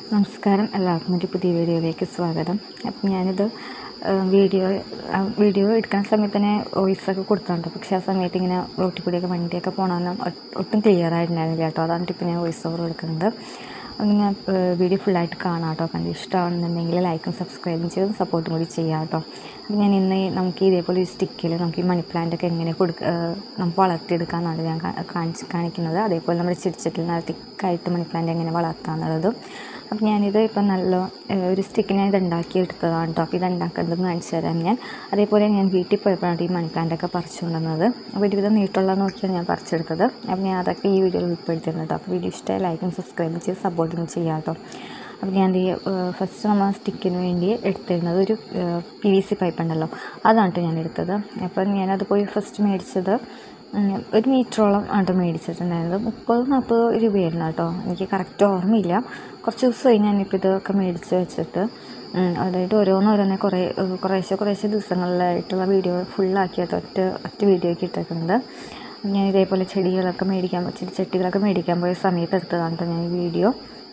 നമസ്കാരം എല്ലാവർക്കും ഒരു പുതിയ വീഡിയോയിലേക്ക് സ്വാഗതം അപ്പം ഞാനിത് ആ, വീഡിയോ ആ, വീഡിയോ എടുക്കുന്ന സമയത്ത് തന്നെ വോയിസൊക്കെ കൊടുത്തിട്ടുണ്ട് പക്ഷേ ആ സമയത്ത് ഇങ്ങനെ റോട്ടിൽ കൂടിയൊക്കെ വണ്ടിയൊക്കെ പോകണമെന്നും ഒട്ടും ക്ലിയർ ആയിട്ടുണ്ടായിരുന്നില്ല കേട്ടോ അതാണ് ഇപ്പോൾ ഞാൻ വോയിസ് ഓവർ കൊടുക്കുന്നത് അങ്ങനെ വീഡിയോ ഫുള്ളായിട്ട് കാണാം കേട്ടോ കണ്ട് ഇഷ്ടമാണെന്നുണ്ടെങ്കിൽ ലൈക്കും സബ്സ്ക്രൈബും ചെയ്ത് സപ്പോർട്ടും കൂടി ചെയ്യാം കേട്ടോ അപ്പം ഞാൻ ഇന്ന് ഈ നമുക്ക് ഇതേപോലെ ഒരു സ്റ്റിക്കിൽ നമുക്ക് ഈ മണി പ്ലാന്റ് ഒക്കെ എങ്ങനെ കൊടുക്ക നമുക്ക് വളർത്തിയെടുക്കാമെന്നാണ് ഞാൻ കാ- കാണിച്ച് കാണിക്കുന്നത് അതേപോലെ നമ്മുടെ ചെടിച്ചട്ടിൽ നല്ല തിക്കായിട്ട് മണി പ്ലാന്റ് എങ്ങനെ വളർത്താമെന്നുള്ളതും അപ്പം ഞാനിത് ഇപ്പം നല്ല ഏഹ്, ഒരു സ്റ്റിക്ക് ഞാൻ ഇത് ഉണ്ടാക്കി എടുത്തതാണ് കേട്ടോ അപ്പോൾ ഇത് ഉണ്ടാക്കുന്നത് കാണിച്ചു തരാം ഞാൻ അതേപോലെ ഞാൻ വീട്ടിൽ പോയപ്പോഴാണ് ഈ മണി പ്ലാന്റ് ഒക്കെ പറിച്ചുകൊണ്ടുവന്നത് അപ്പോൾ ഒരുവിധം നീട്ടുള്ള നോക്കിയാണ് ഞാൻ പറിച്ചെടുത്തത് അപ്പോൾ ഞാൻ അതൊക്കെ ഈ വീഡിയോയിൽ ഉൾപ്പെടുത്തിയിട്ടുണ്ട് കേട്ടോ അപ്പോൾ വീഡിയോ ഇഷ്ടമായി ലൈക്കും സബ്സ്ക്രൈബും ചെയ്ത് സപ്പോർട്ടും ചെയ്യാം കേട്ടോ അപ്പോൾ ഞാൻ ഈ ഫസ്റ്റ് നമ്മൾ സ്റ്റിക്കിന് വേണ്ടി എടുത്തിരുന്നത് ഒരു പി വി സി പൈപ്പ് ഉണ്ടല്ലോ അതാണ് ട്ടോ ഞാൻ എടുത്തത് അപ്പം ഞാനത് പോയി ഫസ്റ്റ് മേടിച്ചത് ഉം, ഒരു മീറ്ററോളം ആണ് മേടിച്ചിട്ടുണ്ടായിരുന്നത് മുപ്പത് നാൽപ്പത് രൂപയായിരുന്നു കേട്ടോ എനിക്ക് കറക്റ്റ് ഓർമ്മയില്ല കുറച്ച് ദിവസമായി ഞാനിപ്പോൾ ഇതൊക്കെ മേടിച്ച് വെച്ചിട്ട് ഉം, അതായത് ഓരോന്നോരോന്നെ കുറേ ഏഹ്, കുറേശ്ശെ കുറേശ്ശെ ദിവസങ്ങളിലായിട്ടുള്ള വീഡിയോ ഫുള്ളാക്കിയിട്ട് ഒറ്റ ഒറ്റ വീഡിയോ ഒക്കെ ഇട്ടേക്കുന്നത് ഞാൻ ഇതേപോലെ ചെടികളൊക്കെ മേടിക്കാൻ ചെടി ചട്ടികളൊക്കെ മേടിക്കാൻ പോയ സമയത്ത് എടുത്തതാണ് കേട്ടോ ഞാൻ ഈ വീഡിയോ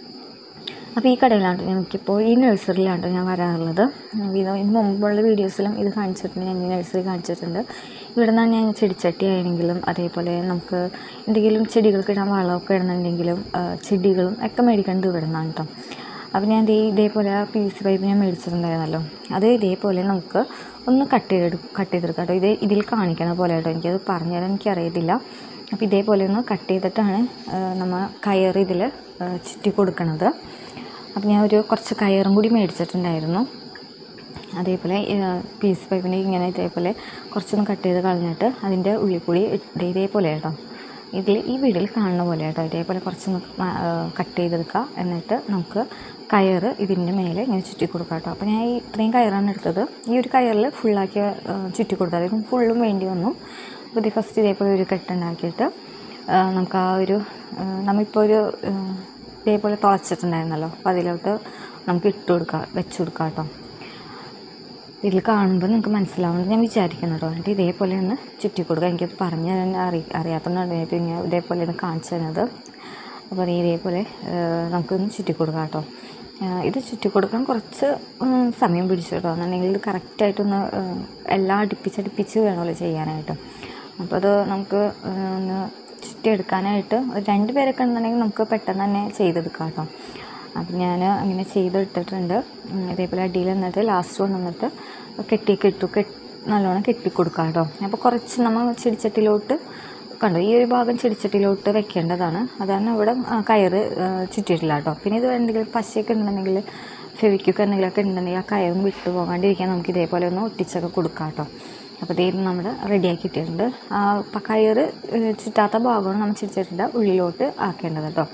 അപ്പോൾ ഈ കടയിലാണ് ട്ടോ എനിക്കിപ്പോൾ ഈ നഴ്സറിയിലാണ് ട്ടോ ഞാൻ വരാറുള്ളത് ഇത് ഇതിന് മുമ്പുള്ള വീഡിയോസിലും ഇത് കാണിച്ചിട്ടുണ്ട് ഞാൻ ഈ നഴ്സറി കാണിച്ചിട്ടുണ്ട് ഇവിടെ നിന്നാണ് ഞാൻ ചെടിച്ചട്ടി ആയെങ്കിലും അതേപോലെ നമുക്ക് എന്തെങ്കിലും ചെടികൾക്ക് ഇടാൻ വളമൊക്കെ ഇടുന്നുണ്ടെങ്കിലും ആ, ചെടികളും ഒക്കെ മേടിക്കേണ്ടത് ഇവിടെ നിന്നാണ് കേട്ടോ അപ്പോൾ ഞാൻ ദേ ഇതേപോലെ ആ പി സി പൈപ്പ് ഞാൻ മേടിച്ചിട്ടുണ്ടായിരുന്നല്ലോ അത് ഇതേപോലെ നമുക്ക് ഒന്ന് കട്ട് ചെയ്തെടു കട്ട് ചെയ്തെടുക്കാം കേട്ടോ ഇത് ഇതിൽ കാണിക്കണ പോലെ കേട്ടോ എനിക്കത് പറഞ്ഞു തരാൻ എനിക്കറിയത്തില്ല അപ്പോൾ ഇതേപോലെ ഒന്ന് കട്ട് ചെയ്തിട്ടാണ് ആ, നമ്മൾ കയർ ഇതിൽ ചുറ്റി കൊടുക്കണത് അപ്പം ഞാൻ ഒരു കുറച്ച് കയറും കൂടി മേടിച്ചിട്ടുണ്ടായിരുന്നു അതേപോലെ പീസ് പൈപ്പിൻ്റെ ഇങ്ങനെ ഇതേപോലെ കുറച്ചൊന്ന് കട്ട് ചെയ്ത് കളഞ്ഞിട്ട് അതിൻ്റെ ഉള്ളിൽ കൂടി ഇട്ട് ഇതേപോലെ കേട്ടോ ഇതിൽ ഈ വീഡിയോയിൽ കാണുന്ന പോലെ കേട്ടോ ഇതേപോലെ കുറച്ചൊന്ന് കട്ട് ചെയ്തെടുക്കുക എന്നിട്ട് നമുക്ക് കയറ് ഇതിൻ്റെ മേലെ ഇങ്ങനെ ചുറ്റി കൊടുക്കാം കേട്ടോ അപ്പോൾ ഞാൻ ഈ ഇത്രയും കയറാണ് എടുത്തത് ഈ ഒരു കയറിൽ ഫുള്ളാക്കി ചുറ്റി കൊടുത്താൽ അതായത് ഫുള്ളും വേണ്ടി വന്നു അപ്പോൾ ഇത് ഫസ്റ്റ് ഇതേപോലെ ഒരു കെട്ടുണ്ടാക്കിയിട്ട് ആ, നമുക്ക് ആ ഒരു ആ, നമ്മളിപ്പോൾ ഒരു ആ, ഇതേപോലെ തുളച്ചിട്ടുണ്ടായിരുന്നല്ലോ അപ്പോൾ അതിലോട്ട് നമുക്ക് ഇട്ട് കൊടുക്കാം വെച്ച് കൊടുക്കാം കേട്ടോ ഇതിൽ കാണുമ്പോൾ നിങ്ങൾക്ക് മനസ്സിലാവുന്നത് ഞാൻ വിചാരിക്കുന്നു കേട്ടോ എന്നിട്ട് ഇതേപോലെ ഒന്ന് ചുറ്റി കൊടുക്കുക എനിക്കത് പറഞ്ഞു തരാൻ അറി അറിയാത്തതുകൊണ്ടാണ് ഞാൻ പിന്നെ ഇതേപോലെ ഒന്ന് കാണിച്ചു തരുന്നത് അപ്പോൾ അത് ഇതേപോലെ ആ, നമുക്കൊന്ന് ചുറ്റി കൊടുക്കാം കേട്ടോ ആ, ഇത് ചുറ്റി കൊടുക്കാൻ കുറച്ച് ഉം, സമയം പിടിച്ചു കേട്ടോ എന്നുണ്ടെങ്കിൽ ഇത് കറക്റ്റായിട്ടൊന്ന് ആ, എല്ലാം അടുപ്പിച്ചടുപ്പിച്ച് വേണമല്ലോ ചെയ്യാനായിട്ട് അപ്പോൾ അത് നമുക്ക് ആ, ഒന്ന് ചുറ്റിയെടുക്കാനായിട്ട് ഒരു രണ്ട് പേരൊക്കെ ഉണ്ടെന്നുണ്ടെങ്കിൽ നമുക്ക് പെട്ടെന്ന് തന്നെ ചെയ്തെടുക്കാം കേട്ടോ അപ്പം ഞാൻ അങ്ങനെ ചെയ്തെടുത്തിട്ടുണ്ട് ഉം, ഇതേപോലെ അടിയിൽ നിന്നിട്ട് ലാസ്റ്റ് കൊണ്ടുവന്നിട്ട് കെട്ടി കെട്ടു കെട്ടി നല്ലോണം കെട്ടിക്കൊടുക്കാം കേട്ടോ അപ്പോൾ കുറച്ച് നമ്മൾ ചെടിച്ചട്ടിലോട്ട് കണ്ടോ ഈ ഒരു ഭാഗം ചെടിച്ചട്ടിലോട്ട് വെക്കേണ്ടതാണ് അതാണ് ഇവിടെ ആ, കയറ് ആ, ചുറ്റിയിട്ടില്ല കേട്ടോ പിന്നെ ഇത് എന്തെങ്കിലും പശയൊക്കെ ഉണ്ടെന്നുണ്ടെങ്കിൽ ഫെവിക്കൊക്കെ എന്തെങ്കിലുമൊക്കെ ഉണ്ടെന്നുണ്ടെങ്കിൽ ആ കയറൊന്ന് വിട്ടു പോകാണ്ടിരിക്കാൻ നമുക്ക് ഇതേപോലെ ഒന്ന് ഒട്ടിച്ചൊക്കെ കൊടുക്കാം കേട്ടോ അപ്പോൾ ഇത് നമ്മൾ റെഡിയാക്കി ഇട്ടിട്ടുണ്ട് ആ പ- കയറ് ഏ, ചുറ്റാത്ത ഭാഗമാണ് നമ്മൾ ചെടിച്ചട്ടിയുടെ ഉള്ളിലോട്ട് ആക്കേണ്ടത് കേട്ടോ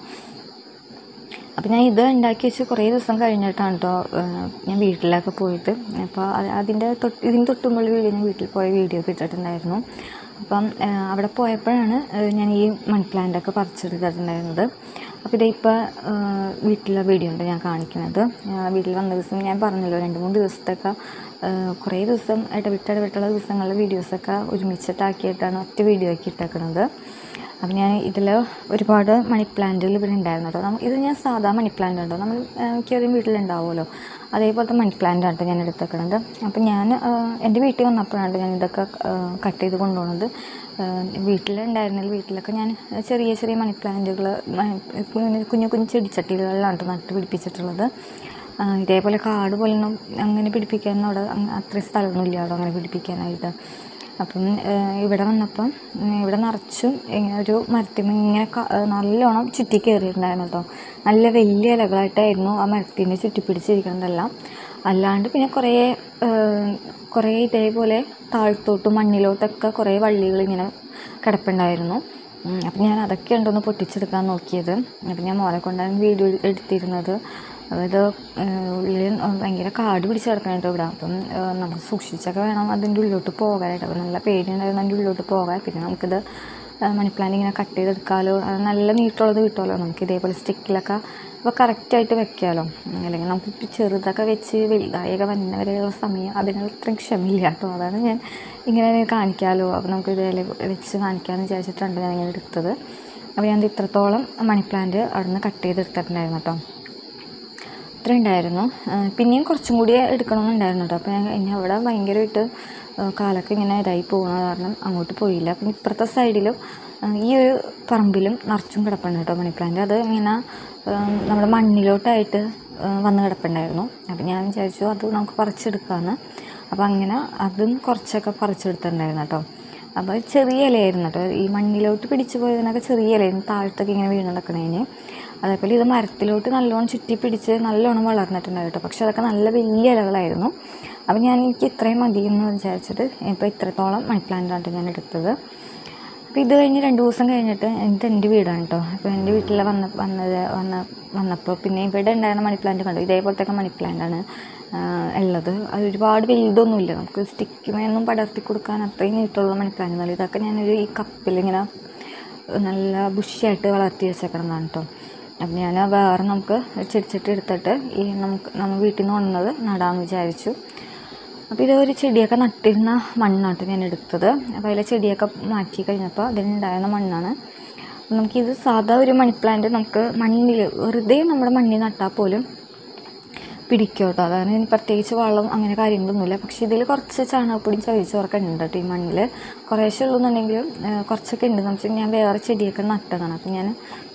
അപ്പോൾ ഞാൻ ഇത് ഉണ്ടാക്കി വെച്ച് കുറേ ദിവസം കഴിഞ്ഞിട്ടാണ് കേട്ടോ ഞാൻ വീട്ടിലൊക്കെ പോയിട്ട് അപ്പോൾ അത് അതിൻ്റെ തൊട്ട് ഇതിന് തൊട്ടുമ്പോൾ വീഡിയോ ഞാൻ വീട്ടിൽ പോയ വീഡിയോ ഒക്കെ ഇട്ടിട്ടുണ്ടായിരുന്നു അപ്പം ആ, അവിടെ പോയപ്പോഴാണ് ആ, ഞാൻ ഈ മണി പ്ലാന്റൊക്കെ പറിച്ചെടുത്തിട്ടുണ്ടായിരുന്നത് അപ്പോൾ ഇതിപ്പോൾ വീട്ടിലെ വീഡിയോ ഉണ്ട് ഞാൻ കാണിക്കുന്നത് ആ, വീട്ടിൽ വന്ന ദിവസം ഞാൻ പറഞ്ഞല്ലോ രണ്ട് മൂന്ന് ദിവസത്തൊക്കെ ആ, കുറേ ദിവസം ഇടവിട്ട് ഇടവിട്ടുള്ള ദിവസങ്ങളിലെ വീഡിയോസൊക്കെ ഒരുമിച്ചിട്ടാക്കിയിട്ടാണ് ഒറ്റ വീഡിയോ ആക്കി ഇട്ടേക്കുന്നത് അപ്പം ഞാൻ ഇതിൽ ഒരുപാട് മണി പ്ലാന്റുകൾ ഇവിടെ ഉണ്ടായിരുന്നു കേട്ടോ നമ്മ- ഇത് ഞാൻ സാധാ മണി പ്ലാന്റ് ഉണ്ടോ നമ്മൾ മിക്കവരും വീട്ടിലുണ്ടാവുമല്ലോ അതേപോലത്തെ മണി പ്ലാന്റ് ആണ് ഞാൻ എടുത്തേക്കണത് അപ്പം ഞാൻ ആ, എൻ്റെ വീട്ടിൽ വന്നപ്പോഴാണ് ഞാൻ ഇതൊക്കെ കട്ട് ചെയ്ത് കൊണ്ടുപോകുന്നത് വീട്ടിലുണ്ടായിരുന്നില്ല വീട്ടിലൊക്കെ ഞാൻ ചെറിയ ചെറിയ മണി പ്ലാന്റുകൾ കുഞ്ഞു കുഞ്ഞു ചെടിച്ചട്ടികളിലാണ് ട്ടോ നട്ട് പിടിപ്പിച്ചിട്ടുള്ളത് ആ, ഇതേപോലെ കാട് പോലൊന്നും അങ്ങനെ പിടിപ്പിക്കാനൊന്നും അവിടെ അങ്ങ- അത്രയും സ്ഥലമൊന്നും ഇല്ല അവിടെ അങ്ങനെ പിടിപ്പിക്കാനായിട്ട് അപ്പം ഏഹ്, ഇവിടെ വന്നപ്പം ഉം, ഇവിടെ നിറച്ചും ഇങ്ങനെ ഒരു മരത്തിന്മേൽ ഇങ്ങനെ ക- ഏഹ്, നല്ലോണം ചുറ്റി കയറിയിട്ടുണ്ടായിരുന്നു കേട്ടോ നല്ല വലിയ ഇലകളായിട്ടായിരുന്നു ആ മരത്തിനെ ചുറ്റി പിടിച്ചിരിക്കുന്നതെല്ലാം അല്ലാണ്ട് പിന്നെ കുറേ ഏഹ്, കുറേ ഇതേപോലെ താഴ്ത്തോട്ടും മണ്ണിലോട്ടൊക്കെ കുറേ വള്ളികൾ ഇങ്ങനെ കിടപ്പുണ്ടായിരുന്നു ഉം, അപ്പം ഞാൻ അതൊക്കെ ഉണ്ടോന്ന് പൊട്ടിച്ചെടുക്കാൻ നോക്കിയത് അപ്പം ഞാൻ മോനെ കൊണ്ടാണ് വീഡിയോ എടുത്തിരുന്നത് അതായത് ഉള്ളിൽ ഭയങ്കര കാട് പിടിച്ച് കിടക്കണായിട്ട് ഇവിടെ അപ്പം ഏഹ്, നമുക്ക് സൂക്ഷിച്ചൊക്കെ വേണം അതിൻ്റെ ഉള്ളിലോട്ട് പോകാനായിട്ട് അപ്പം നല്ല പേടിയുണ്ടായിരുന്നു അതിൻ്റെ ഉള്ളിലോട്ട് പോകാൻ പിന്നെ നമുക്കിത് ഏഹ്, മണി പ്ലാന്റ് ഇങ്ങനെ കട്ട് ചെയ്തെടുക്കാമല്ലോ അത് നല്ല നീട്ടുള്ളത് കിട്ടുമല്ലോ നമുക്ക് ഇതേപോലെ സ്റ്റിക്കിലൊക്കെ അപ്പോൾ കറക്റ്റായിട്ട് വെക്കാമല്ലോ അല്ലെങ്കിൽ നമുക്ക് ഇപ്പം ചെറുതൊക്കെ വെച്ച് വലുതായൊക്കെ വന്ന വരെയുള്ള സമയം അതിനുള്ള ഇത്രയും ക്ഷമയില്ല കേട്ടോ അതാണ് ഞാൻ ഇങ്ങനെ കാണിക്കാമല്ലോ അപ്പോൾ നമുക്ക് ഇതേപോലെ വെച്ച് കാണിക്കാമെന്ന് വിചാരിച്ചിട്ടുണ്ട് ഞാൻ ഇങ്ങനെ എടുത്തത് അപ്പോൾ ഞാൻ ഇത് ഇത്രത്തോളം മണി പ്ലാന്റ് അവിടെ നിന്ന് കട്ട് ചെയ്തെടുത്തിട്ടുണ്ടായിരുന്നു കേട്ടോ ഇത്ര ഉണ്ടായിരുന്നു ആ, പിന്നെയും കുറച്ചും കൂടി എടുക്കണമെന്നുണ്ടായിരുന്നു കേട്ടോ അപ്പോൾ ഞാൻ ഇനി അവിടെ ഭയങ്കരമായിട്ട് ആ, കാലൊക്കെ ഇങ്ങനെ ഇതായി പോകുന്ന കാരണം അങ്ങോട്ട് പോയില്ല പിന്നെ ഇപ്പുറത്തെ സൈഡിലും ആ, ഈ ഒരു പറമ്പിലും നിറച്ചും കിടപ്പുണ്ട് കേട്ടോ മണി പ്ലാന്റ് അത് ഇങ്ങനെ ആ, നമ്മുടെ മണ്ണിലോട്ടായിട്ട് ആ, വന്ന് കിടപ്പുണ്ടായിരുന്നു അപ്പോൾ ഞാൻ വിചാരിച്ചു അത് നമുക്ക് പറിച്ചെടുക്കാമെന്ന് അപ്പോൾ അങ്ങനെ അതും കുറച്ചൊക്കെ പറിച്ചെടുത്തിട്ടുണ്ടായിരുന്നു കേട്ടോ അപ്പോൾ ചെറിയ ഇലയായിരുന്നു കേട്ടോ ഈ മണ്ണിലോട്ട് പിടിച്ചു പോയതിനൊക്കെ ചെറിയ ഇലയായിരുന്നു താഴത്തൊക്കെ ഇങ്ങനെ വീണ് കിടക്കണേന് അതേപോലെ ഇത് മരത്തിലോട്ട് നല്ലോണം ചുറ്റി പിടിച്ച് നല്ലോണം വളർന്നിട്ടുണ്ടായിരുന്നു കേട്ടോ പക്ഷെ അതൊക്കെ നല്ല വലിയ ഇലകളായിരുന്നു അപ്പോൾ ഞാൻ എനിക്ക് ഇത്രയും മതി എന്ന് വിചാരിച്ചിട്ട് ഇപ്പോൾ ഇത്രത്തോളം മണി പ്ലാന്റാണ് ഞാൻ എടുത്തത് അപ്പോൾ ഇത് കഴിഞ്ഞ് രണ്ട് ദിവസം കഴിഞ്ഞിട്ട് ഇത് എൻ്റെ വീടാണ് കേട്ടോ അപ്പോൾ എൻ്റെ വീട്ടിൽ വന്ന വന്നത് വന്ന വന്നപ്പോൾ പിന്നെ ഇവിടെ ഉണ്ടായിരുന്ന മണി പ്ലാന്റ് കണ്ടു ഇതേപോലത്തെ മണി പ്ലാന്റാണ് ഉള്ളത് അത് ഒരുപാട് വലുതൊന്നുമില്ല നമുക്ക് സ്റ്റിക്കുമൊന്നും പടർത്തി കൊടുക്കാൻ അത്രയും നീട്ടുള്ള മണി പ്ലാന്റ് എന്നല്ല ഇതൊക്കെ ഞാനൊരു ഈ കപ്പിലിങ്ങനെ നല്ല ബുഷിയായിട്ട് വളർത്തി വെച്ചേക്കണതാണ് കേട്ടോ അപ്പം ഞാൻ വേറെ നമുക്ക് ഒരു ചെടിച്ചട്ടി എടുത്തിട്ട് ഈ നമുക്ക് നമ്മൾ വീട്ടിൽ നിന്ന് വന്നത് നടാമെന്ന് വിചാരിച്ചു അപ്പോൾ ഇത് ഒരു ചെടിയൊക്കെ നട്ടിരുന്ന മണ്ണാണ് ഞാൻ എടുത്തത് അപ്പോൾ അതിലെ ചെടിയൊക്കെ മാറ്റി കഴിഞ്ഞപ്പോൾ അതിലുണ്ടായിരുന്ന മണ്ണാണ് നമുക്കിത് സാധാ ഒരു മണി പ്ലാന്റ് നമുക്ക് മണ്ണിൽ വെറുതെ നമ്മുടെ മണ്ണിൽ നട്ടാൽ പോലും പിടിക്കും കേട്ടോ അതാണ് ഇനി പ്രത്യേകിച്ച് വളം അങ്ങനെ കാര്യങ്ങളൊന്നുമില്ല പക്ഷേ ഇതിൽ കുറച്ച് ചാണകപ്പൊടിയും ചകിരിച്ചോറൊക്കെ ഉണ്ട് കേട്ടോ ഈ മണ്ണിൽ കുറേശ്ശേ ഉള്ളൂന്നുണ്ടെങ്കിലും ആ, കുറച്ചൊക്കെ ഉണ്ട് നമുക്ക് ഞാൻ വേറെ ചെടിയൊക്കെ നട്ടതാണ് അപ്പം ഞാൻ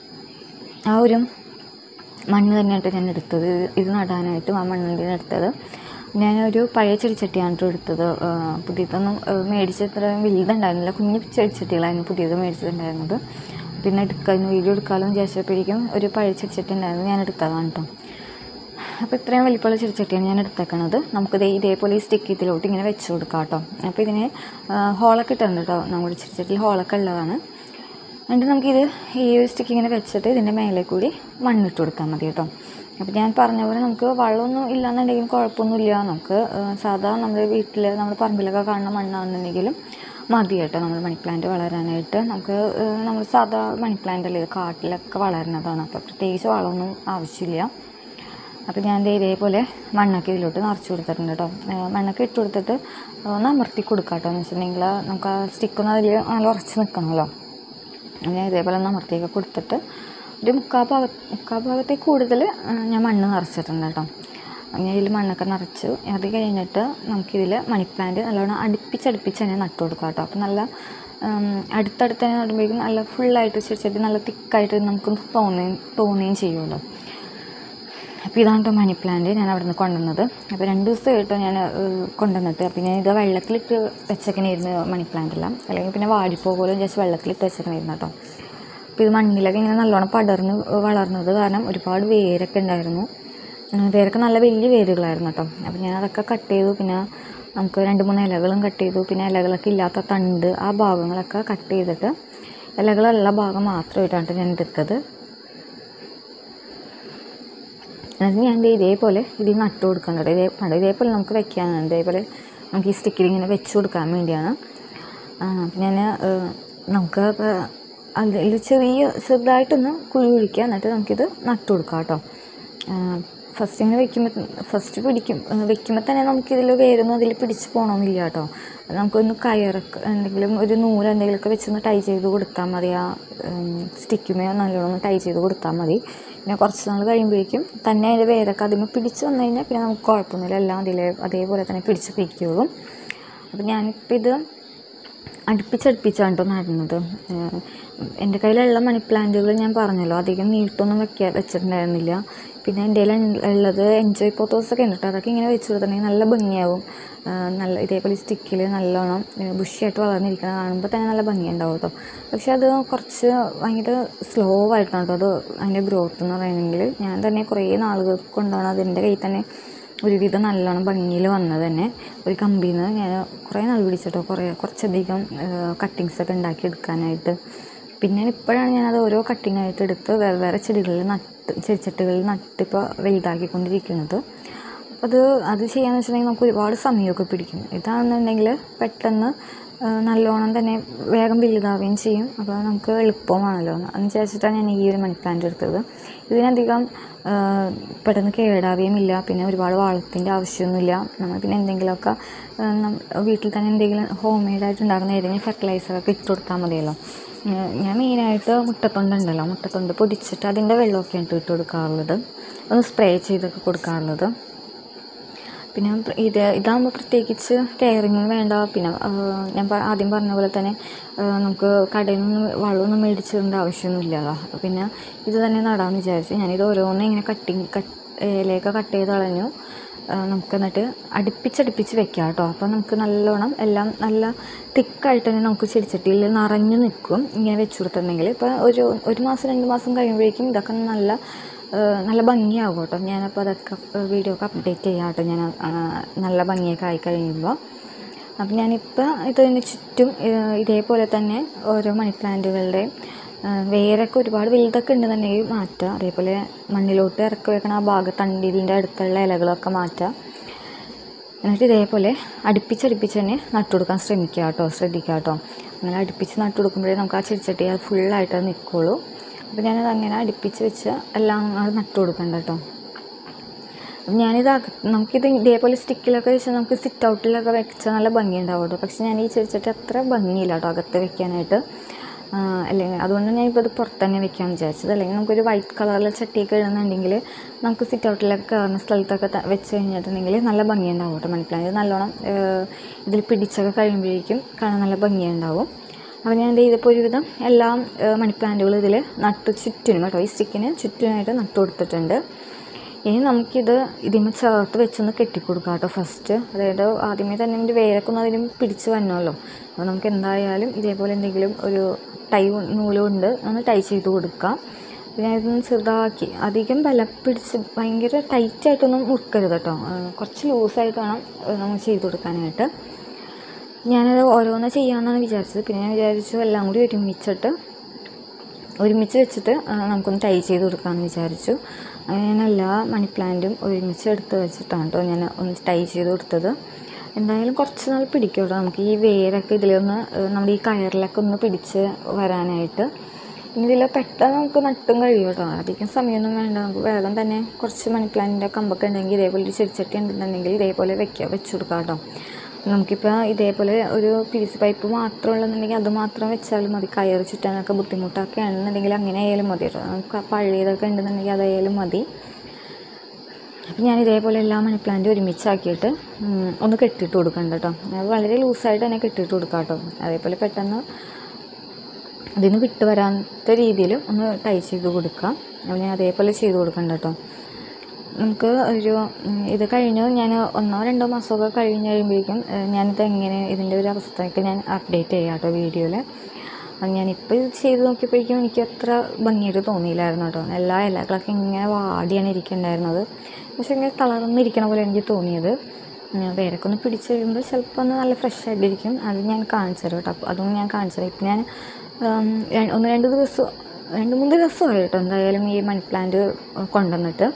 ആ ഒരു മണ്ണ് തന്നെയായിട്ട് ഞാൻ എടുത്തത് ഇത് ഇത് നടാനായിട്ടും ആ മണ്ണിൽ നിന്ന് എടുത്തത് ഞാനൊരു പഴയ ചെടിച്ചട്ടിയാണ് കേട്ടോ എടുത്തത് ആ, പുതിയതൊന്നും ആ, മേടിച്ചത്ര വലുതുണ്ടായിരുന്നില്ല കുഞ്ഞു ചെടിച്ചട്ടികളായിരുന്നു പുതിയത് മേടിച്ചിട്ടുണ്ടായിരുന്നത് പിന്നെ എടുക്കാൻ വീഡിയോ എടുക്കാമെന്ന് വിചാരിച്ചപ്പോഴേക്കും ഒരു പഴയ ചെടിച്ചട്ടി ഉണ്ടായിരുന്നു ഞാൻ എടുത്തതാണ് കേട്ടോ അപ്പോൾ ഇത്രയും വലിപ്പമുള്ള ചെടിച്ചട്ടിയാണ് ഞാൻ എടുത്തേക്കണത് നമുക്കിത് ഇതേപോലെ ഈ സ്റ്റിക്ക് ഇതിലോട്ട് ഇങ്ങനെ വെച്ച് കൊടുക്കാം കേട്ടോ അപ്പോൾ ഇതിന് ആ, ഹോളൊക്കെ ഇട്ടുണ്ട് കേട്ടോ നമ്മുടെ ചെടിച്ചട്ടിയിൽ ഹോളൊക്കെ ഉള്ളതാണ് എന്നിട്ട് നമുക്കിത് ഈ ഒരു സ്റ്റിക്ക് ഇങ്ങനെ വെച്ചിട്ട് ഇതിൻ്റെ മേലെ കൂടി മണ്ണിട്ട് കൊടുത്താൽ മതി കേട്ടോ അപ്പോൾ ഞാൻ പറഞ്ഞ പോലെ നമുക്ക് വെള്ളമൊന്നും ഇല്ലാന്നുണ്ടെങ്കിലും കുഴപ്പമൊന്നുമില്ല നമുക്ക് ആ, സാധാ നമ്മുടെ വീട്ടിൽ നമ്മുടെ പറമ്പിലൊക്കെ കാണുന്ന മണ്ണാണെന്നുണ്ടെങ്കിലും മതി കേട്ടോ നമ്മൾ മണി പ്ലാന്റ് വളരാനായിട്ട് നമുക്ക് ആ, നമ്മൾ സാധാ മണി പ്ലാന്റ് അല്ലേ ഇത് കാട്ടിലൊക്കെ വളരുന്നതാണ് അപ്പോൾ പ്രത്യേകിച്ച് വളമൊന്നും ആവശ്യമില്ല അപ്പോൾ ഞാൻ ദേ ഇതേപോലെ മണ്ണൊക്കെ ഇതിലോട്ട് നിറച്ച് കൊടുത്തിട്ടുണ്ട് കേട്ടോ ഏഹ് മണ്ണൊക്കെ ഇട്ട് കൊടുത്തിട്ട് ഒന്ന് അമർത്തി കൊടുക്കാം കേട്ടോ എന്ന് വെച്ചിട്ടുണ്ടെങ്കിൽ നമുക്ക് ആ സ്റ്റിക്കൊന്നും അതിൽ നല്ല ഉറച്ച് നിൽക്കണമല്ലോ ഞാൻ ഇതേപോലെ ഒന്ന് അമർത്തിയൊക്കെ കൊടുത്തിട്ട് ഒരു മുക്കാ ഭാഗ മുക്കാ ഭാഗത്തെ കൂടുതൽ ഞാൻ മണ്ണ് നിറച്ചിട്ടുണ്ട് കേട്ടോ ഞാൻ ഇതിൽ മണ്ണൊക്കെ നിറച്ചു അത് കഴിഞ്ഞിട്ട് നമുക്കിതിൽ മണി പ്ലാന്റ് നല്ലോണം അടുപ്പിച്ചടുപ്പിച്ച് തന്നെ നട്ടു കൊടുക്കാം കേട്ടോ അപ്പോൾ നല്ല ഉം, അടുത്തടുത്ത് തന്നെ നടുമ്പോഴേക്കും നല്ല ഫുള്ളായിട്ട് ചെടി ചെടി നല്ല തിക്കായിട്ട് നമുക്ക് തോന്നുകയും തോന്നുകയും ചെയ്യുമല്ലോ അപ്പോൾ ഇതാണ് കേട്ടോ മണി പ്ലാന്റ് ഞാൻ അവിടെ നിന്ന് കൊണ്ടുവന്നത് അപ്പോൾ രണ്ട് ദിവസമായിട്ടോ ഞാൻ ഏഹ്, കൊണ്ടുവന്നിട്ട് അപ്പോൾ ഞാൻ ഇത് വെള്ളത്തിലിട്ട് വെച്ചേക്കണായിരുന്നു മണി പ്ലാന്റ് എല്ലാം അല്ലെങ്കിൽ പിന്നെ വാടിപ്പോകലും ജസ്റ്റ് വെള്ളത്തിലിട്ട് വെച്ചേക്കണായിരുന്നു കേട്ടോ അപ്പോൾ ഇത് മണ്ണിലൊക്കെ ഇങ്ങനെ നല്ലോണം പടർന്ന് വളർന്നത് കാരണം ഒരുപാട് വേരൊക്കെ ഉണ്ടായിരുന്നു ഉം, വേരൊക്കെ നല്ല വലിയ വേരുകളായിരുന്നു കേട്ടോ അപ്പോൾ ഞാൻ അതൊക്കെ കട്ട് ചെയ്തു പിന്നെ നമുക്ക് രണ്ട് മൂന്ന് ഇലകളും കട്ട് ചെയ്തു പിന്നെ ഇലകളൊക്കെ ഇല്ലാത്ത തണ്ട് ആ ഭാഗങ്ങളൊക്കെ കട്ട് ചെയ്തിട്ട് ഇലകളുള്ള ഭാഗം മാത്രമായിട്ടാണ് ഞാൻ എടുത്തത് എന്നിട്ട് ഞാൻ ദേ ഇതേപോലെ ഇതിൽ നട്ട് കൊടുക്കുന്നുണ്ട് ഇതേ കണ്ടോ ഇതേപോലെ നമുക്ക് വെക്കാനാണ് ഇതേപോലെ നമുക്ക് ഈ സ്റ്റിക്കിൽ ഇങ്ങനെ വെച്ച് കൊടുക്കാൻ വേണ്ടിയാണ് ഞാൻ നമുക്ക് അതിൽ ചെറിയ ചെറുതായിട്ടൊന്ന് കുഴി കുഴിക്കുക എന്നിട്ട് നമുക്കിത് നട്ട് കൊടുക്കാം കേട്ടോ ഫസ്റ്റ് ഇങ്ങനെ വെക്കുമ്പോൾ ഫസ്റ്റ് പിടിക്കും വെക്കുമ്പോൾ തന്നെ നമുക്കിതിൽ വേരൊന്നും അതിൽ പിടിച്ച് പോകണമെന്നില്ല കേട്ടോ അത് നമുക്കൊന്ന് കയറൊക്കെ എന്തെങ്കിലും ഒരു നൂല് എന്തെങ്കിലുമൊക്കെ വെച്ചൊന്ന് ടൈ ചെയ്ത് കൊടുത്താൽ മതി ആ സ്റ്റിക്കുമേ നല്ലോണം ഒന്ന് ടൈ ചെയ്ത് കൊടുത്താൽ മതി പിന്നെ കുറച്ച് നാൾ കഴിയുമ്പോഴേക്കും തന്നെ അതിൻ്റെ വേരൊക്കെ അതിന് പിടിച്ച് വന്നു കഴിഞ്ഞാൽ പിന്നെ നമുക്ക് കുഴപ്പമൊന്നുമില്ല എല്ലാം അതിലെ അതേപോലെ തന്നെ പിടിച്ച് പിടിക്കുള്ളൂ അപ്പോൾ ഞാനിപ്പോൾ ഇത് അടുപ്പിച്ചടുപ്പിച്ചാണ് കേട്ടോ നടുന്നത് ഏഹ് എൻ്റെ കയ്യിലുള്ള മണി പ്ലാന്റുകൾ ഞാൻ പറഞ്ഞല്ലോ അധികം നീട്ടൊന്നും വെക്കാൻ വെച്ചിട്ടുണ്ടായിരുന്നില്ല പിന്നെ എൻ്റെ കയ്യിൽ ഉള്ളത് എൻജോയ് പോത്തോസൊക്കെ ഉണ്ട് കേട്ടോ അതൊക്കെ ഇങ്ങനെ വെച്ച് കൊടുത്തിട്ടുണ്ടെങ്കിൽ നല്ല ഭംഗിയാവും ഏഹ് നല്ല ഇതേപോലെ സ്റ്റിക്കിൽ നല്ലോണം ബുഷിയായിട്ട് വളർന്നിരിക്കുന്നത് കാണുമ്പോൾ തന്നെ നല്ല ഭംഗിയുണ്ടാവും കേട്ടോ പക്ഷെ അത് കുറച്ച് ഭയങ്കര സ്ലോ ആയിട്ടാണ് കേട്ടോ അത് അതിൻ്റെ ഗ്രോത്ത് എന്ന് പറയുന്നെങ്കിൽ ഞാൻ തന്നെ കുറേ നാളുകൾ കൊണ്ടാണ് അതിൻ്റെ കയ്യിൽ തന്നെ ഒരുവിധം നല്ലോണം ഭംഗിയിൽ വന്നത് തന്നെ ഒരു കമ്പിയിൽ നിന്ന് ഞാൻ കുറേ നാൾ പിടിച്ചിട്ടോ കുറേ കുറച്ചധികം കട്ടിങ്സ് ഒക്കെ ഉണ്ടാക്കി എടുക്കാനായിട്ട് പിന്നെ ഇപ്പോഴാണ് ഞാനത് ഓരോ കട്ടിങ് ആയിട്ട് എടുത്ത് വേറെ വേറെ ചെടികളിൽ നട്ട് ചെടിച്ചട്ടുകളിൽ നട്ടിപ്പോൾ വലുതാക്കിക്കൊണ്ടിരിക്കുന്നത് അപ്പോൾ അത് അത് ചെയ്യാന്ന് വെച്ചിട്ടുണ്ടെങ്കിൽ നമുക്ക് ഒരുപാട് സമയമൊക്കെ പിടിക്കും ഇതാണെന്നുണ്ടെങ്കിൽ പെട്ടെന്ന് ആ, നല്ലോണം തന്നെ വേഗം വലുതാവുകയും ചെയ്യും അപ്പോൾ നമുക്ക് എളുപ്പമാണല്ലോ എന്ന് വിചാരിച്ചിട്ടാണ് ഞാൻ ഈ ഒരു മണി പ്ലാന്റ് എടുത്തത് ഇതിനധികം ആ, പെട്ടെന്ന് കേടാവുകയും ഇല്ല പിന്നെ ഒരുപാട് വളത്തിൻ്റെ ആവശ്യമൊന്നുമില്ല നമ്മൾ പിന്നെ എന്തെങ്കിലുമൊക്കെ ആ, നം- വീട്ടിൽ തന്നെ എന്തെങ്കിലും ഹോം മെയ്ഡായിട്ട് ഉണ്ടാക്കുന്ന ഏതെങ്കിലും ഫെർട്ടിലൈസറൊക്കെ ഇട്ട് കൊടുത്താൽ മതിയല്ലോ ആ, ഞാൻ മെയിനായിട്ട് മുട്ടത്തൊണ്ടുണ്ടല്ലോ മുട്ടത്തൊണ്ട് പൊടിച്ചിട്ട് അതിൻ്റെ വെള്ളമൊക്കെയാണ് ഇട്ട് കൊടുക്കാറുള്ളത് ഒന്ന് സ്പ്രേ ചെയ്തൊക്കെ കൊടുക്കാറുള്ളത് പിന്നെ പ്ര- ഇത് ഇതാകുമ്പോൾ പ്രത്യേകിച്ച് കെയറിങ് വേണ്ട പിന്നെ ആ, ഞാൻ പ- ആദ്യം പറഞ്ഞ പോലെ തന്നെ ആ, നമുക്ക് കടയിൽ നിന്ന് വളമൊന്നും മേടിച്ചിടേണ്ട ആവശ്യമൊന്നുമില്ലല്ലോ അപ്പോൾ പിന്നെ ഇത് തന്നെ നടാമെന്ന് വിചാരിച്ചു ഞാനിത് ഓരോന്ന് ഇങ്ങനെ കട്ടിങ് കട്ട് ഇലയൊക്കെ കട്ട് ചെയ്ത് കളഞ്ഞു ആ, നമുക്ക് എന്നിട്ട് അടുപ്പിച്ചടുപ്പിച്ച് വെക്കാം കേട്ടോ അപ്പോൾ നമുക്ക് നല്ലോണം എല്ലാം നല്ല തിക്കായിട്ട് തന്നെ നമുക്ക് ചെടിച്ചട്ടിയിൽ നിറഞ്ഞു നിൽക്കും ഇങ്ങനെ വെച്ച് കൊടുത്തിട്ടുണ്ടെങ്കിൽ ഇപ്പോൾ ഒരു ഒരു മാസം രണ്ട് മാസം കഴിയുമ്പോഴേക്കും ഇതൊക്കെ നല്ല ആ, നല്ല ഭംഗിയാകും കേട്ടോ ഞാനപ്പോൾ അതൊക്കെ വീഡിയോ ഒക്കെ അപ്ഡേറ്റ് ചെയ്യാം കേട്ടോ ഞാൻ ആ, നല്ല ഭംഗിയൊക്കെ ആയി കഴിയുമ്പോൾ അപ്പം ഞാനിപ്പോൾ ഇതിന് ചുറ്റും ആ, ഇതേപോലെ തന്നെ ഓരോ മണി പ്ലാന്റുകളുടെയും ആ, വേരൊക്കെ ഒരുപാട് വലുതൊക്കെ ഉണ്ടെന്നുണ്ടെങ്കിൽ മാറ്റുക അതേപോലെ മണ്ണിലോട്ട് ഇറക്കി വെക്കണ ആ ഭാഗത്ത് തണ്ടിലിൻ്റെ അടുത്തുള്ള ഇലകളൊക്കെ മാറ്റുക എന്നിട്ട് ഇതേപോലെ അടുപ്പിച്ചടുപ്പിച്ച് തന്നെ നട്ടു കൊടുക്കാൻ ശ്രമിക്കുക കേട്ടോ ശ്രദ്ധിക്കുക കേട്ടോ അങ്ങനെ അടുപ്പിച്ച് നട്ടു കൊടുക്കുമ്പോഴേ നമുക്ക് ആ ചെടിച്ചട്ടി അത് ഫുള്ളായിട്ട് അത് നിൽക്കുള്ളൂ അപ്പോൾ ഞാനത് അങ്ങനെ അടുപ്പിച്ച് വെച്ച് എല്ലാം അത് നട്ടു കൊടുക്കണ്ട കേട്ടോ അപ്പം ഞാനിത് അക നമുക്കിത് ഇതേപോലെ സ്റ്റിക്കിലൊക്കെ വെച്ച് നമുക്ക് സിറ്റ് ഔട്ടിലൊക്കെ വെച്ചാൽ നല്ല ഭംഗി ഉണ്ടാവും കേട്ടോ പക്ഷെ ഞാൻ ഈ ചെടിച്ചട്ടി അത്ര ഭംഗിയില്ല കേട്ടോ അകത്ത് വെക്കാനായിട്ട് ആ, അല്ലെങ്കിൽ അതുകൊണ്ട് ഞാൻ ഇപ്പോൾ ഇത് പുറത്ത് തന്നെ വെക്കാമെന്ന് വിചാരിച്ചത് അല്ലെങ്കിൽ നമുക്കൊരു വൈറ്റ് കളറിലെ ചട്ടിയൊക്കെ ഇടുന്നുണ്ടെങ്കിൽ നമുക്ക് സിറ്റ് ഔട്ടിലൊക്കെ കയറുന്ന സ്ഥലത്തൊക്കെ ത- വെച്ച് കഴിഞ്ഞിട്ടുണ്ടെങ്കിൽ നല്ല ഭംഗിയുണ്ടാവും കേട്ടോ മണി പ്ലാന്റ് നല്ലോണം ഇതിൽ പിടിച്ചൊക്കെ കഴിയുമ്പോഴേക്കും കാണാൻ നല്ല ഭംഗിയുണ്ടാവും അപ്പോൾ ഞാൻ എന്ത് ചെയ്തപ്പോൾ ഒരുവിധം എല്ലാം മണി പ്ലാന്റുകളും ഇതിൽ നട്ട് ചുറ്റിനും കേട്ടോ ഈ സ്റ്റിക്കിന് ചുറ്റിനായിട്ട് നട്ടു കൊടുത്തിട്ടുണ്ട് ഇനി നമുക്കിത് ഇതിന്മേ ചേർത്ത് വെച്ചൊന്ന് കെട്ടിക്കൊടുക്കാം കേട്ടോ ഫസ്റ്റ് അതായത് ആദ്യമേ തന്നെ ഇതിൻ്റെ വേരൊക്കെ ഒന്ന് അതിനും പിടിച്ച് വന്നല്ലോ അപ്പോൾ നമുക്ക് എന്തായാലും ഇതേപോലെ എന്തെങ്കിലും ഒരു ടൈ നൂലുകൊണ്ട് ഒന്ന് ടൈ ചെയ്ത് കൊടുക്കാം പിന്നെ ഇതൊന്ന് ചെറുതാക്കി അധികം ബലം പിടിച്ച് ഭയങ്കര ടൈറ്റായിട്ടൊന്നും മുറുക്കരുത് കേട്ടോ ആ, കുറച്ച് ലൂസായിട്ട് വേണം ആ, നമ്മൾ ചെയ്ത് കൊടുക്കാനായിട്ട് ഞാനത് ഓരോന്ന് ചെയ്യാമെന്നാണ് വിചാരിച്ചത് പിന്നെ ഞാൻ വിചാരിച്ചു എല്ലാം കൂടി ഒരുമിച്ചിട്ട് ഒരുമിച്ച് വെച്ചിട്ട് ആ, നമുക്കൊന്ന് ടൈ ചെയ്ത് കൊടുക്കാമെന്ന് വിചാരിച്ചു അങ്ങനെ ഞാൻ എല്ലാ മണി പ്ലാന്റും ഒരുമിച്ച് എടുത്ത് വെച്ചിട്ടാണ് കേട്ടോ ഞാൻ ഒന്ന് ടൈ ചെയ്ത് കൊടുത്തത് എന്തായാലും കുറച്ച് നാൾ പിടിക്കും കേട്ടോ നമുക്ക് ഈ വേരൊക്കെ ഇതിലൊന്ന് ആ, നമ്മുടെ ഈ കയറിലൊക്കെ ഒന്ന് പിടിച്ച് വരാനായിട്ട് ഇനി ഇതിൽ പെട്ടെന്ന് നമുക്ക് നട്ടും കഴിയും കേട്ടോ അധികം സമയമൊന്നും വേണ്ട നമുക്ക് വേഗം തന്നെ കുറച്ച് മണി പ്ലാന്റിൻ്റെ കമ്പൊക്കെ ഉണ്ടെങ്കിൽ ഇതേപോലെ ഒരു ചെടിച്ചട്ടി ഉണ്ടെന്നുണ്ടെങ്കിൽ ഇതേപോലെ വെക്കുക വെച്ച് കൊടുക്കാം കേട്ടോ നമുക്കിപ്പോൾ ഇതേപോലെ ഒരു പി സി പൈപ്പ് മാത്രം ഉള്ളതെന്നുണ്ടെങ്കിൽ അത് മാത്രം വെച്ചാലും മതി കയറ് ചുറ്റാനൊക്കെ ബുദ്ധിമുട്ടൊക്കെ ആണെന്നുണ്ടെങ്കിൽ അങ്ങനെ ആയാലും മതി കേട്ടോ നമുക്ക് പഴയതൊക്കെ ഉണ്ടെന്നുണ്ടെങ്കിൽ അതായാലും മതി അപ്പം ഞാൻ ഇതേപോലെ എല്ലാ മണി പ്ലാന്റ് ഒരുമിച്ചാക്കിയിട്ട് ഉം, ഒന്ന് കെട്ടിയിട്ട് കൊടുക്കണ്ട കേട്ടോ അത് വളരെ ലൂസായിട്ട് തന്നെ കെട്ടിയിട്ട് കൊടുക്കാം കേട്ടോ അതേപോലെ പെട്ടെന്ന് അതിന് വിട്ട് വരാത്ത രീതിയിൽ ഒന്ന് ടൈ ചെയ്ത് കൊടുക്കാം അപ്പോൾ ഞാൻ അതേപോലെ ചെയ്ത് കൊടുക്കണ്ട കേട്ടോ നമുക്ക് ഒരു ഉം, ഇത് കഴിഞ്ഞു ഞാൻ ഒന്നോ രണ്ടോ മാസമൊക്കെ കഴിഞ്ഞ് കഴിയുമ്പോഴേക്കും ഏഹ്, ഞാനിത് എങ്ങനെ ഇതിൻ്റെ ഒരു അവസ്ഥയൊക്കെ ഞാൻ അപ്ഡേറ്റ് ചെയ്യാം കേട്ടോ വീഡിയോയിൽ ഞാനിപ്പോൾ ഇത് ചെയ്ത് നോക്കിയപ്പോഴേക്കും എനിക്ക് അത്ര ഭംഗിയായിട്ട് തോന്നിയില്ലായിരുന്നു കേട്ടോ എല്ലാ ഇലകളൊക്കെ ഇങ്ങനെ വാടിയാണ് ഇരിക്കുന്നുണ്ടായിരുന്നത് പക്ഷേ ഇങ്ങനെ തളർന്നിരിക്കണ പോലെ എനിക്ക് തോന്നിയത് ഉം, വേരൊക്കെ ഒന്ന് പിടിച്ച് കഴിയുമ്പോൾ ചിലപ്പോൾ ഒന്ന് നല്ല ഫ്രഷ് ആയിട്ടിരിക്കും അത് ഞാൻ കാണിച്ചു തരാം കേട്ടോ അപ്പോൾ അതൊന്നും ഞാൻ കാണിച്ചു തരാം ഇപ്പം ഞാൻ ഉം, ര- ഒന്ന് രണ്ട് ദിവസം രണ്ട് മൂന്ന് ദിവസമായി കേട്ടോ എന്തായാലും ഈ മണി പ്ലാന്റ് കൊണ്ടുവന്നിട്ട്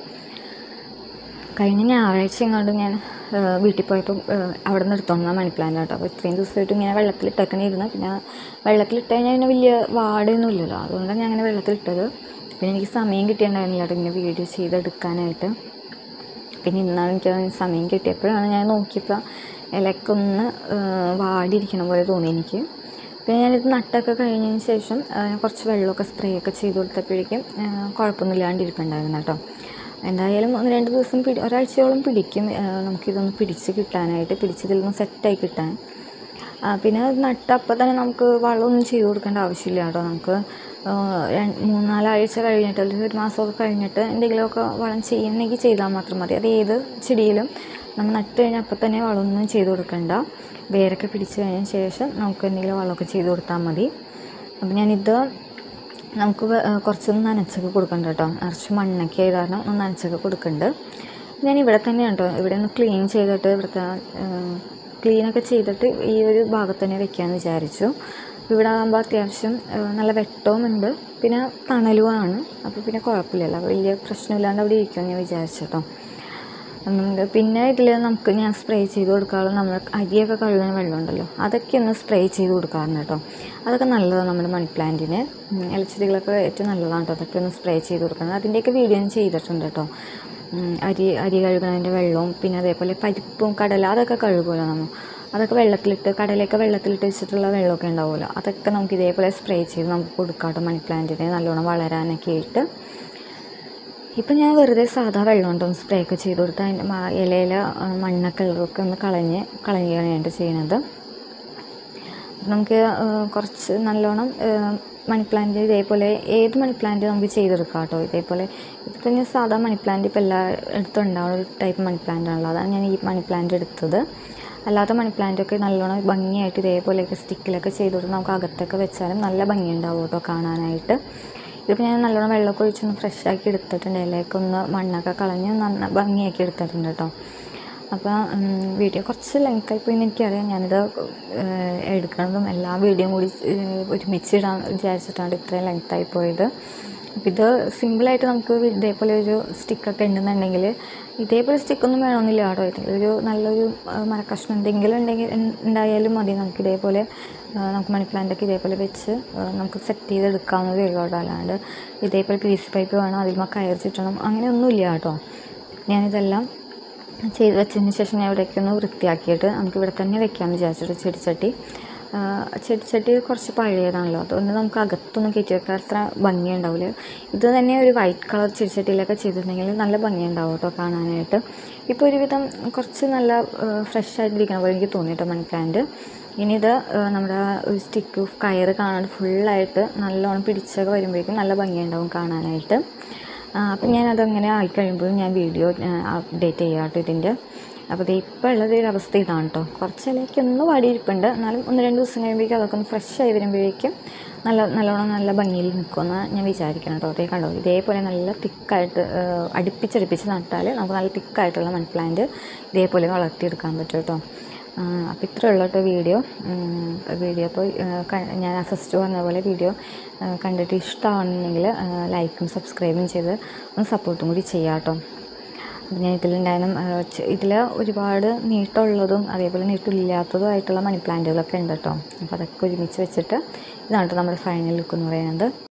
കഴിഞ്ഞ ഞായറാഴ്ച എങ്ങാണ്ട് ഞാൻ ആ, വീട്ടിൽ പോയപ്പോൾ ആ, അവിടെ നിന്ന് എടുത്തോണ്ടാ മണി പ്ലാന്റ് കേട്ടോ അപ്പോൾ ഇത്രയും ദിവസമായിട്ട് ഇങ്ങനെ വെള്ളത്തിലിട്ടൊക്കെ ഇരുന്ന് പിന്നെ വെള്ളത്തിലിട്ട് കഴിഞ്ഞാൽ പിന്നെ വലിയ വാടൊന്നും ഇല്ലല്ലോ അതുകൊണ്ടാണ് ഞാൻ അങ്ങനെ വെള്ളത്തിലിട്ടത് പിന്നെ എനിക്ക് സമയം കിട്ടിയിട്ടുണ്ടായിരുന്നില്ല കേട്ടോ ഇങ്ങനെ വീഡിയോ ചെയ്തെടുക്കാനായിട്ട് പിന്നെ ഇന്നാണ് എനിക്ക് അതിന് സമയം കിട്ടിയപ്പോഴാണ് ഞാൻ നോക്കിയപ്പോൾ ഇലക്കൊന്ന് വാടിയിരിക്കണ പോലെ തോന്നി എനിക്ക് പിന്നെ ഞാനിത് നട്ടൊക്കെ കഴിഞ്ഞതിന് ശേഷം ആ, ഞാൻ കുറച്ച് വെള്ളമൊക്കെ സ്പ്രേ ഒക്കെ ചെയ്ത് കൊടുത്തപ്പോഴേക്കും ആ, കുഴപ്പമൊന്നുമില്ലാണ്ടിരിപ്പുണ്ടായിരുന്നു കേട്ടോ എന്തായാലും ഒന്ന് രണ്ട് ദിവസം പിടി ഒരാഴ്ചയോളം പിടിക്കും ആ, നമുക്കിതൊന്ന് പിടിച്ച് കിട്ടാനായിട്ട് പിടിച്ചതിലൊന്ന് സെറ്റായി കിട്ടാൻ ആ, പിന്നെ അത് നട്ട അപ്പം തന്നെ നമുക്ക് വളമൊന്നും ചെയ്ത് കൊടുക്കേണ്ട ആവശ്യമില്ല കേട്ടോ നമുക്ക് ആ, രണ്ട് മൂന്നാലാഴ്ച കഴിഞ്ഞിട്ട് അല്ലെങ്കിൽ ഒരു മാസമൊക്കെ കഴിഞ്ഞിട്ട് എന്തെങ്കിലുമൊക്കെ വളം ചെയ്യണമെങ്കിൽ ചെയ്താൽ മാത്രം മതി അത് ഏത് ചെടിയിലും നമ്മൾ നട്ട് കഴിഞ്ഞാൽ അപ്പം തന്നെ വളമൊന്നും ചെയ്ത് കൊടുക്കണ്ട വേരൊക്കെ പിടിച്ച് കഴിഞ്ഞതിന് ശേഷം നമുക്ക് എന്തെങ്കിലും വളമൊക്കെ ചെയ്ത് കൊടുത്താൽ മതി അപ്പം ഞാനിത് നമുക്ക് വെ- ആ, കുറച്ചൊന്ന് നനച്ചൊക്കെ കൊടുക്കണ്ട കേട്ടോ നിറച്ച് മണ്ണൊക്കെ ആയത് കാരണം ഒന്ന് നനച്ചൊക്കെ കൊടുക്കുന്നുണ്ട് ഞാൻ ഇവിടെ തന്നെയാണ് കേട്ടോ ഇവിടെ ഒന്ന് ക്ലീൻ ചെയ്തിട്ട് ഇവിടുത്തെ ക്ലീനൊക്കെ ചെയ്തിട്ട് ഈ ഒരു ഭാഗത്ത് തന്നെ വെക്കാമെന്ന് വിചാരിച്ചു ഇവിടെ ആകുമ്പോൾ അത്യാവശ്യം ആ, നല്ല വെട്ടവും ഉണ്ട് പിന്നെ തണലുമാണ് അപ്പോൾ പിന്നെ കുഴപ്പമില്ലല്ലോ അപ്പോൾ വലിയ പ്രശ്നമില്ലാണ്ട് അവിടെ ഇരിക്കുമെന്ന് ഞാൻ വിചാരിച്ചു കേട്ടോ നമുക്ക് പിന്നെ ഇതിൽ നമുക്ക് ഞാൻ സ്പ്രേ ചെയ്ത് കൊടുക്കാറുള്ള നമ്മൾ അരിയൊക്കെ കഴുകുന്ന വെള്ളമുണ്ടല്ലോ അതൊക്കെ ഒന്ന് സ്പ്രേ ചെയ്ത് കൊടുക്കാറുണ്ട് കേട്ടോ അതൊക്കെ നല്ലതാണ് നമ്മുടെ മണി പ്ലാന്റിന് ഉം, ഇലച്ചെടികളൊക്കെ ഏറ്റവും നല്ലതാണ് കേട്ടോ അതൊക്കെ ഒന്ന് സ്പ്രേ ചെയ്ത് കൊടുക്കണം അതിൻ്റെയൊക്കെ വീഡിയോ ഞാൻ ചെയ്തിട്ടുണ്ട് കേട്ടോ ഉം, അരി അരി കഴുകുന്നതിൻ്റെ വെള്ളവും പിന്നെ അതേപോലെ പരിപ്പും കടല അതൊക്കെ കഴുകുമല്ലോ നമ്മൾ അതൊക്കെ വെള്ളത്തിലിട്ട് കടലയൊക്കെ വെള്ളത്തിലിട്ട് വെച്ചിട്ടുള്ള വെള്ളമൊക്കെ ഉണ്ടാവുമല്ലോ അതൊക്കെ നമുക്ക് ഇതേപോലെ സ്പ്രേ ചെയ്ത് നമുക്ക് കൊടുക്കാം കേട്ടോ മണി പ്ലാന്റിനെ നല്ലോണം വളരാനൊക്കെ ആയിട്ട് ഇപ്പം ഞാൻ വെറുതെ സാധാ വെള്ളം കൊണ്ടൊന്ന് സ്പ്രേ ഒക്കെ ചെയ്ത് കൊടുത്ത് അതിൻ്റെ ഇലയിലെ മണ്ണൊക്കെ ഉള്ളതൊക്കെ ഒന്ന് കളഞ്ഞ് കളയുകയാണ് വേണ്ടി ചെയ്യുന്നത് നമുക്ക് ആ, കുറച്ച് നല്ലോണം മണി പ്ലാന്റ് ഇതേപോലെ ഏത് മണി പ്ലാന്റ് നമുക്ക് ചെയ്തെടുക്കാം കേട്ടോ ഇതേപോലെ ഇതിപ്പോൾ ഞാൻ സാധാ മണി പ്ലാന്റ് ഇപ്പോൾ എല്ലായിടത്തും ഉണ്ടാവുന്ന ഒരു ടൈപ്പ് മണി പ്ലാന്റ് ആണല്ലോ അതാണ് ഞാൻ ഈ മണി പ്ലാന്റ് എടുത്തത് അല്ലാത്ത മണി പ്ലാന്റ് ഒക്കെ നല്ലോണം ഭംഗിയായിട്ട് ഇതേപോലെയൊക്കെ സ്റ്റിക്കിലൊക്കെ ചെയ്ത് കൊടുത്ത് നമുക്ക് അകത്തൊക്കെ വെച്ചാലും നല്ല ഭംഗി ഉണ്ടാവും കേട്ടോ കാണാനായിട്ട് ഇതിപ്പോൾ ഞാൻ നല്ലോണം വെള്ളമൊക്കെ ഒഴിച്ചൊന്ന് ഫ്രഷ് ആക്കി എടുത്തിട്ടുണ്ട് ഇലയൊക്കെ ഒന്ന് മണ്ണൊക്കെ കളഞ്ഞ് നന്ന ഭംഗിയാക്കി എടുത്തിട്ടുണ്ട് കേട്ടോ അപ്പോൾ വീഡിയോ കുറച്ച് ലെങ്തായി പോയി എനിക്കറിയാം ഞാനിത് ഏഹ്, എടുക്കണതും എല്ലാ വീഡിയോയും കൂടി ഏഹ്, ഒരുമിച്ച് ഇടാൻ വിചാരിച്ചിട്ടാണ് ഇത്രയും ലെങ്തായി പോയത് അപ്പോൾ ഇത് സിമ്പിളായിട്ട് നമുക്ക് ഇതേപോലെ ഒരു സ്റ്റിക്കൊക്കെ ഉണ്ടെന്നുണ്ടെങ്കിൽ ഇതേപോലെ സ്റ്റിക്കൊന്നും വേണമെന്നില്ല കേട്ടോ ഏതെങ്കിലും ഒരു നല്ലൊരു ആ, മരക്കഷ്ണം എന്തെങ്കിലും ഉണ്ടെങ്കിൽ ഉണ്ടായാലും മതി നമുക്ക് ഇതേപോലെ ആ, നമുക്ക് മണി പ്ലാന്റൊക്കെ ഇതേപോലെ വെച്ച് ആ, നമുക്ക് സെറ്റ് ചെയ്തെടുക്കാവുന്നതേ ഉള്ളൂ കേട്ടോ അല്ലാണ്ട് ഇതേപോലെ പി സി പൈപ്പ് വേണം അതിൽ കയർ ചുറ്റണം അങ്ങനെയൊന്നുമില്ല കേട്ടോ ഞാനിതെല്ലാം ചെയ്ത് വെച്ചതിന് ശേഷം ഞാൻ ഇവിടേക്ക് ഒന്ന് വൃത്തിയാക്കിയിട്ട് നമുക്ക് ഇവിടെ തന്നെ വെക്കാമെന്ന് വിചാരിച്ചിട്ട് ചെടിച്ചട്ടി ആ, ചെടിച്ചട്ടി കുറച്ച് പഴയതാണല്ലോ അതുകൊണ്ട് നമുക്ക് അകത്തൊന്നും കയറ്റി വെക്കാൻ അത്ര ഭംഗി ഉണ്ടാവില്ല ഇത് തന്നെ ഒരു വൈറ്റ് കളർ ചെടിച്ചട്ടിയിലൊക്കെ ചെയ്തിട്ടുണ്ടെങ്കിൽ നല്ല ഭംഗി ഉണ്ടാവും കേട്ടോ കാണാനായിട്ട് ഇപ്പോൾ ഒരുവിധം കുറച്ച് നല്ല ഫ്രഷ് ആയിട്ടിരിക്കണ പോലെ എനിക്ക് തോന്നി കേട്ടോ മണി പ്ലാന്റ് ഇനി ഇത് ആ, നമ്മുടെ ഒരു സ്റ്റിക്ക് കയറ് കാണാണ്ട് ഫുള്ളായിട്ട് നല്ലോണം പിടിച്ചൊക്കെ വരുമ്പോഴേക്കും നല്ല ഭംഗിയുണ്ടാവും കാണാനായിട്ട് അപ്പം ഞാൻ അതങ്ങനെ ആയിക്കഴിയുമ്പോൾ ഞാൻ വീഡിയോ അപ്ഡേറ്റ് ചെയ്യാം കേട്ടോ ഇതിൻ്റെ അപ്പോൾ ഇത് ഇപ്പോൾ ഉള്ളത് ഒരു അവസ്ഥ ഇതാണ് കേട്ടോ കുറച്ച് ഇലയ്ക്ക് ഒന്ന് വാടിയിരിപ്പുണ്ട് എന്നാലും ഒന്ന് രണ്ട് ദിവസം കഴിയുമ്പോഴേക്കും അതൊക്കെ ഒന്ന് ഫ്രഷ് ആയി വരുമ്പോഴേക്കും നല്ല നല്ലോണം നല്ല ഭംഗിയിൽ നിൽക്കുമെന്ന് ഞാൻ വിചാരിക്കണം കേട്ടോ അതേ കണ്ടോ ഇതേപോലെ നല്ല തിക്കായിട്ട് അടുപ്പിച്ചടുപ്പിച്ച് നട്ടാൽ നമുക്ക് നല്ല തിക്കായിട്ടുള്ള മൺ പ്ലാന്റ് ഇതേപോലെ വളർത്തിയെടുക്കാൻ പറ്റും കേട്ടോ അപ്പോൾ ഇത്രേ ഉള്ളൂ കേട്ടോ വീഡിയോ വീഡിയോ അപ്പോൾ ഞാൻ ഫസ്റ്റ് പറഞ്ഞ പോലെ വീഡിയോ കണ്ടിട്ട് ഇഷ്ടമാണെന്നുണ്ടെങ്കിൽ ലൈക്കും സബ്സ്ക്രൈബും ചെയ്ത് ഒന്ന് സപ്പോർട്ടും കൂടി ചെയ്യാം കേട്ടോ അപ്പോൾ ഞാൻ ഇതിലുണ്ടായാലും ഇതിൽ ഒരുപാട് നീട്ടമുള്ളതും അതേപോലെ നീട്ടമില്ലാത്തതും ആയിട്ടുള്ള മണി പ്ലാന്റുകളൊക്കെ ഉണ്ട് കേട്ടോ അപ്പോൾ അതൊക്കെ ഒരുമിച്ച് വെച്ചിട്ട് ഇതാണ് കേട്ടോ നമ്മുടെ ഫൈനൽ ലുക്ക് എന്ന് പറയുന്നത്